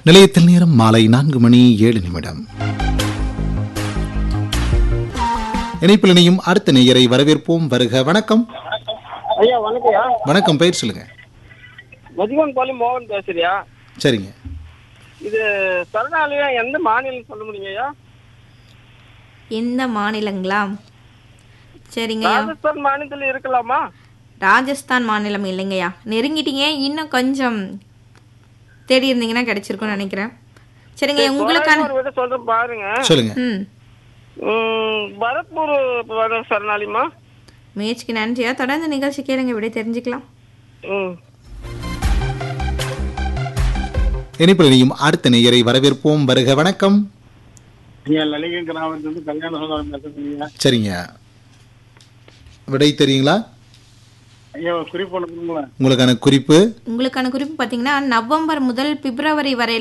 நிலையத்தில் நேரம் மாலை நான்கு மணி ஏழு நிமிடம் இணைப்பில் இணையும் அடுத்த நேயரை வரவேற்போம் வருக வணக்கம் ஐயா வணக்கம்யா வணக்கம் பெயர் சொல்லுங்க மதிகோன் பாலி மோகன் பேசுறியா சரிங்க இது சரணாலயம் எந்த மாநிலம் சொல்ல முடியுங்க ஐயா எந்த மாநிலங்களா சரிங்கய்யா ராஜஸ்தான் மாநிலத்தில் இருக்கலாமா ராஜஸ்தான் மாநிலம் இல்லைங்கய்யா நெருங்கிட்டீங்க இன்னும் கொஞ்சம் தேடி இருந்தீங்கன்னா கிடைச்சிருக்கும்னு நினைக்கிறேன் சரிங்க உங்களுக்கான ஒரு விட சொல்றேன் பாருங்க சொல்லுங்க ம் ம், பரத்பூர் வர சரணாலயமா முயற்சிக்கு நன்றியா தொடர்ந்து நிகழ்ச்சி கேளுங்க விடை தெரிஞ்சுக்கலாம் ம் இணைப்பில் இணையும் அடுத்த நேயரை வரவேற்போம் வருக வணக்கம் ஐயா லலிகன் கிராமத்திலிருந்து கல்யாண சுந்தரம் பேசுறீங்க சரிங்க விடை தெரியுங்களா ஐயா ஒரு குறிப்பு ஒன்று கொடுங்களேன் உங்களுக்கான குறிப்பு உங்களுக்கான குறிப்பு பார்த்தீங்கன்னா நவம்பர் முதல் பிப்ரவரி வரை